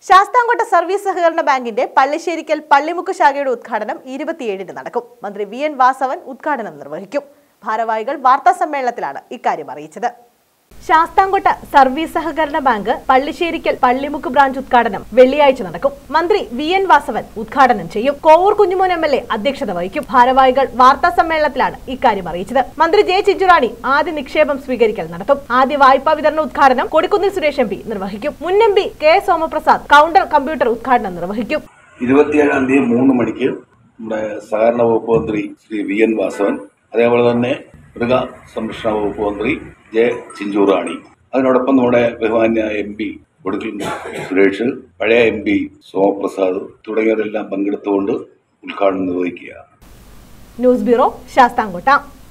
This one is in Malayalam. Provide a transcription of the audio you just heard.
ശാസ്താംകോട്ട സർവീസ് സഹകരണ ബാങ്കിന്റെ പള്ളിശ്ശേരിക്കൽ പള്ളിമുക്ക് ശാഖയുടെ ഉദ്ഘാടനം ഇരുപത്തിയേഴിന് നടക്കും മന്ത്രി വി എൻ വാസവൻ ഉദ്ഘാടനം നിർവഹിക്കും ഭാരവാഹികൾ വാർത്താ സമ്മേളനത്തിലാണ് ഇക്കാര്യം അറിയിച്ചത് ശാസ്താംകോട്ട സർവീസ് സഹകരണ ബാങ്ക് പള്ളിശ്ശേരിക്കൽ പള്ളിമുക്ക് ബ്രാഞ്ച് ഉദ്ഘാടനം വെള്ളിയാഴ്ച നടക്കും മന്ത്രി വി എൻ വാസവൻ ഉദ്ഘാടനം ചെയ്യും Kovoor Kunjumon M L A അധ്യക്ഷത വഹിക്കും ഭാരവാഹികൾ വാർത്താ സമ്മേളനത്തിലാണ് ഇക്കാര്യം അറിയിച്ചത് മന്ത്രി ജെ ചിഞ്ചുറാണി ആദ്യ നിക്ഷേപം സ്വീകരിക്കൽ നടത്തും ആദ്യ വായ്പാ വിതരണ ഉദ്ഘാടനം കൊടിക്കുന്നിൽ സുരേഷ് എം പി നിർവഹിക്കും മുൻ M P K Somaprasad counter computer ഉദ്ഘാടനം നിർവഹിക്കും ഇരുപത്തിയേഴാം തീയതി മൂന്ന് മണിക്ക് നമ്മുടെ സഹകരണ വകുപ്പ് മന്ത്രി ശ്രീ വി എൻ വാസവൻ അതേപോലെ തന്നെ മൃഗ സംരക്ഷണ വകുപ്പ് മന്ത്രി ജെ ചിഞ്ചൂറാണി അതിനോടൊപ്പം നമ്മുടെ ബഹുമാന്യ എം പി കൊടുക്കൽ സുരേഷ് പഴയ എം പി സോമപ്രസാദ് തുടങ്ങിയവരെല്ലാം പങ്കെടുത്തുകൊണ്ട് ഉദ്ഘാടനം നിർവഹിക്കുക ന്യൂസ് ബ്യൂറോ ശാസ്താംകോട്ട